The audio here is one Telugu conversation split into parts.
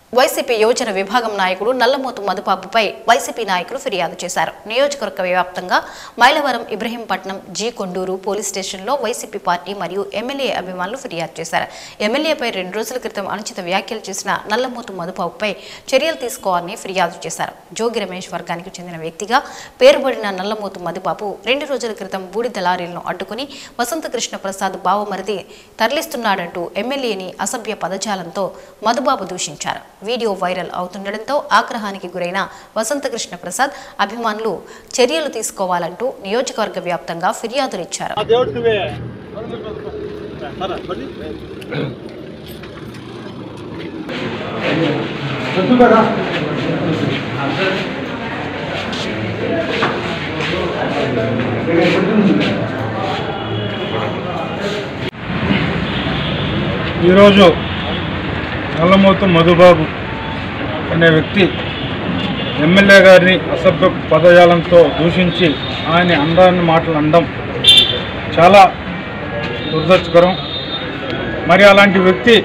వైసీపీ యోజన విభాగం నాయకుడు నల్లమోతు మధుబాబుపై వైసీపీ నాయకులు ఫిర్యాదు చేశారు నియోజకవర్గ వ్యాప్తంగా మైలవరం ఇబ్రహీంపట్నం జీ కొండూరు పోలీస్ స్టేషన్లో వైసీపీ పార్టీ మరియు ఎమ్మెల్యే అభిమానులు ఫిర్యాదు చేశారు ఎమ్మెల్యేపై రెండు రోజుల క్రితం అనుచిత వ్యాఖ్యలు చేసిన నల్లమోతు మధుబాబుపై చర్యలు తీసుకోవాలని ఫిర్యాదు చేశారు జోగి రమేష్ వర్గానికి చెందిన వ్యక్తిగా పేరుబడిన నల్లమోతు మధుబాబు రెండు రోజుల క్రితం బూడిద లారీలను అడ్డుకుని వసంతకృష్ణ ప్రసాద్ బావమరిది తరలిస్తున్నాడంటూ ఎమ్మెల్యేని అసభ్య పదజాలంతో మధుబాబు దూషించారు వీడియో వైరల్ అవుతుండటంతో ఆగ్రహానికి గురైన వసంతకృష్ణ ప్రసాద్ అభిమానులు చర్యలు తీసుకోవాలంటూ నియోజకవర్గ వ్యాప్తంగా ఫిర్యాదులిచ్చారు ఆ దేవుడు నువ్వే సరే బడి ఈరోజు నల్లమూతు మధుబాబు అనే వ్యక్తి ఎమ్మెల్యే గారిని అసభ్య పదజాలంతో దూషించి ఆయన అందాన్ని మాటలు అనడం చాలా దురదృష్టకరం మరి అలాంటి వ్యక్తి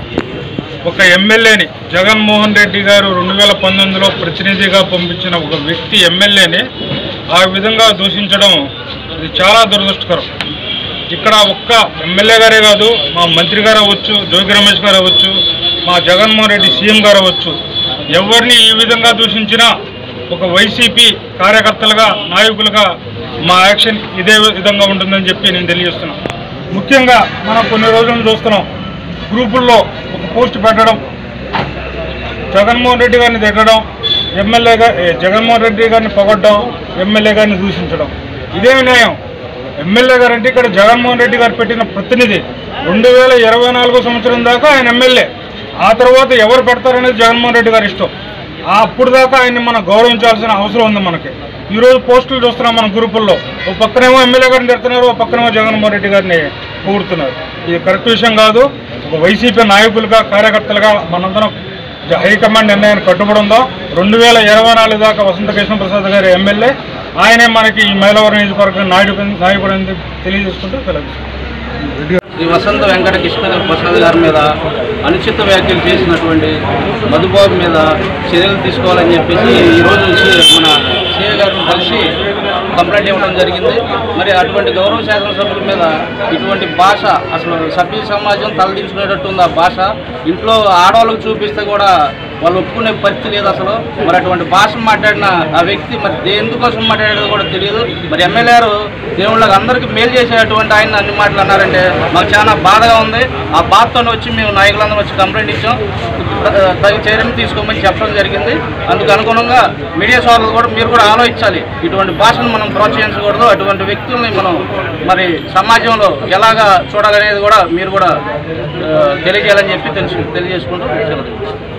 ఒక ఎమ్మెల్యేని జగన్మోహన్ రెడ్డి గారు రెండు వేల పంతొమ్మిదిలో ప్రతినిధిగా పంపించిన ఒక వ్యక్తి ఎమ్మెల్యేని ఆ విధంగా దూషించడం ఇది చాలా దురదృష్టకరం ఇక్కడ ఒక్క ఎమ్మెల్యే గారే కాదు మా మంత్రి గారు అవ్వచ్చు జోగి రమేష్ గారు అవ్వచ్చు మా జగన్మోహన్ రెడ్డి సీఎం గారు అవ్వచ్చు ఎవరిని ఈ విధంగా దూషించినా ఒక వైసీపీ కార్యకర్తలుగా నాయకులుగా మా యాక్షన్ ఇదే విధంగా ఉంటుందని చెప్పి నేను తెలియజేస్తున్నాను ముఖ్యంగా మనం కొన్ని రోజులు చూస్తున్నాం గ్రూపుల్లో ఒక పోస్ట్ పెట్టడం జగన్మోహన్ రెడ్డి గారిని తిట్టడం ఎమ్మెల్యేగా ఏ, జగన్మోహన్ రెడ్డి గారిని పొగడ్డం ఎమ్మెల్యే గారిని దూషించడం ఇదే న్యాయం ఎమ్మెల్యే గారు అంటే ఇక్కడ జగన్మోహన్ రెడ్డి గారు పెట్టిన ప్రతినిధి రెండు వేల ఇరవై నాలుగో సంవత్సరం దాకా ఆయన ఎమ్మెల్యే ఆ తర్వాత ఎవరు పెడతారనేది జగన్మోహన్ రెడ్డి గారి ఇష్టం ఆ అప్పుడు దాకా ఆయన్ని మనం గౌరవించాల్సిన అవసరం ఉంది మనకి ఈ రోజు పోస్టులు చూస్తున్నాం మన గ్రూపుల్లో ఒక పక్కనేమో ఎమ్మెల్యే గారిని తిడుతున్నారు ఒక పక్కనేమో జగన్మోహన్ రెడ్డి గారిని పొగుడుతున్నారు ఇది కరెక్ట్ విషయం కాదు ఒక వైసీపీ నాయకులుగా కార్యకర్తలుగా మనందరం జ- హైకమాండ్ నిర్ణయాన్ని కట్టుబడి ఉందాం రెండు వేల ఇరవై నాలుగు దాకా వసంత కృష్ణప్రసాద్ గారి ఎమ్మెల్యే ఆయనే మనకి ఈ మైలవరం నియోజకవర్గం నాయుడు నాయకుడు అని తెలియజేసుకుంటూ సెలవు శ్రీ వసంత వెంకట కృష్ణ ప్రసాద్ గారి మీద అనుచిత వ్యాఖ్యలు చేసినటువంటి మధుబాబు మీద చర్యలు తీసుకోవాలని చెప్పేసి ఈరోజు సి- మన సీఏ గారిని కలిసి కంప్లైంట్ ఇవ్వడం జరిగింది మరి అటువంటి గౌరవ శాసనసభ్యుల మీద ఇటువంటి భాష అసలు సభ్య సమాజం తలదించుకునేటట్టు ఉంది ఆ భాష ఇంట్లో ఆడవాళ్ళకు చూపిస్తే కూడా వాళ్ళు ఒప్పుకునే పరిస్థితి లేదు అసలు మరి అటువంటి భాష మాట్లాడిన ఆ వ్యక్తి మరి దే- ఎందుకోసం మాట్లాడేది కూడా తెలియదు మరి ఎమ్మెల్యే గారు దేవుళ్ళకి అందరికీ మేలు చేసేటువంటి ఆయన అన్ని మాటలు అన్నారంటే మాకు చాలా బాధగా ఉంది ఆ బాధతో వచ్చి మేము నాయకులందరం వచ్చి కంప్లైంట్ ఇచ్చాం త- తగిన చర్యలు తీసుకోమని చెప్పడం జరిగింది అందుకు అనుగుణంగా మీడియా సోదరులు కూడా మీరు కూడా ఆలోచించాలి ఇటువంటి భాషను మనం ప్రోత్సహించకూడదు అటువంటి వ్యక్తుల్ని మనం మరి సమాజంలో ఎలాగా చూడాలనేది కూడా మీరు కూడా ఆ, తెలియజేయాలని చెప్పి తెలుసు తెలియజేసుకుంటూ సెలవు తీసుకుంటాం.